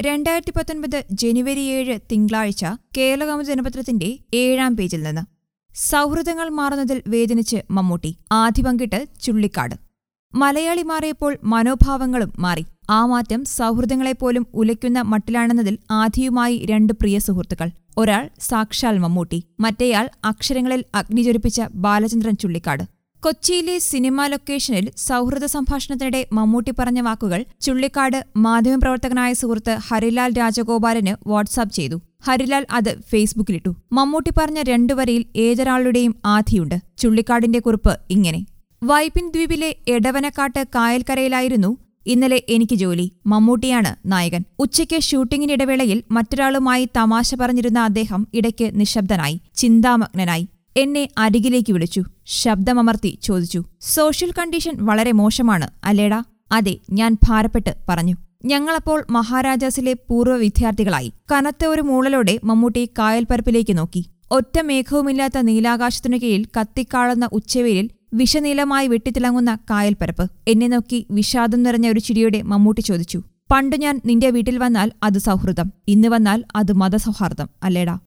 രണ്ടായിരത്തി പത്തൊൻപത് ജനുവരി ഏഴ് തിങ്കളാഴ്ച കേരളകൗമുദി ദിനപത്രത്തിന്റെ ഏഴാം പേജിൽ നിന്ന് സൗഹൃദങ്ങൾ മാറുന്നതിൽ വേദനിച്ച് മമ്മൂട്ടി ആദ്യ പങ്കിട്ട് ചുള്ളിക്കാട് മലയാളി മാറിയപ്പോൾ മനോഭാവങ്ങളും മാറി ആ മാറ്റം സൗഹൃദങ്ങളെപ്പോലും ഉലയ്ക്കുന്ന മട്ടിലാണെന്നതിൽ ആദ്യയുമായി രണ്ട് പ്രിയ സുഹൃത്തുക്കൾ ഒരാൾ സാക്ഷാൽ മമ്മൂട്ടി മറ്റേയാൾ അക്ഷരങ്ങളിൽ അഗ്നി ജ്വലിപ്പിച്ച ബാലചന്ദ്രൻ ചുള്ളിക്കാട് കൊച്ചിയിലെ സിനിമാ ലൊക്കേഷനിൽ സൗഹൃദ സംഭാഷണത്തിനിടെ മമ്മൂട്ടി പറഞ്ഞ വാക്കുകൾ ചുള്ളിക്കാട് മാധ്യമപ്രവർത്തകനായ സുഹൃത്ത് ഹരിലാൽ രാജഗോപാലന് വാട്സാപ്പ് ചെയ്തു ഹരിലാൽ അത് ഫേസ്ബുക്കിലിട്ടു മമ്മൂട്ടി പറഞ്ഞ രണ്ടു വരിയിൽ ഏതൊരാളുടെയും ആധിയുണ്ട് ചുള്ളിക്കാടിന്റെ കുറിപ്പ് ഇങ്ങനെ വൈപ്പിൻ ദ്വീപിലെ എടവനക്കാട്ട് കായൽക്കരയിലായിരുന്നു ഇന്നലെ എനിക്ക് ജോലി മമ്മൂട്ടിയാണ് നായകൻ ഉച്ചയ്ക്ക് ഷൂട്ടിങ്ങിനിടവേളയിൽ മറ്റൊരാളുമായി തമാശ പറഞ്ഞിരുന്ന അദ്ദേഹം ഇടയ്ക്ക് നിശബ്ദനായി ചിന്താമഗ്നനായി എന്നെ അരികിലേക്ക് വിളിച്ചു ശബ്ദമമർത്തി ചോദിച്ചു സോഷ്യൽ കണ്ടീഷൻ വളരെ മോശമാണ് അല്ലേടാ അതെ ഞാൻ ഭാരപ്പെട്ട് പറഞ്ഞു ഞങ്ങളപ്പോൾ മഹാരാജാസിലെ പൂർവ്വ വിദ്യാർത്ഥികളായി കനത്ത ഒരു മൂളലോടെ മമ്മൂട്ടി കായൽപ്പരപ്പിലേക്ക് നോക്കി ഒറ്റ മേഘവുമില്ലാത്ത നീലാകാശത്തിനു കീഴിൽ കത്തിക്കാളുന്ന ഉച്ചവെയിലിൽ വിഷനീലമായി വെട്ടിത്തിളങ്ങുന്ന കായൽപ്പരപ്പ് എന്നെ നോക്കി വിഷാദം നിറഞ്ഞ ഒരു ചിരിയോടെ മമ്മൂട്ടി ചോദിച്ചു പണ്ടു ഞാൻ നിന്റെ വീട്ടിൽ വന്നാൽ അത് സൗഹൃദം ഇന്ന് വന്നാൽ അത് മതസൗഹാർദ്ദം അല്ലേടാ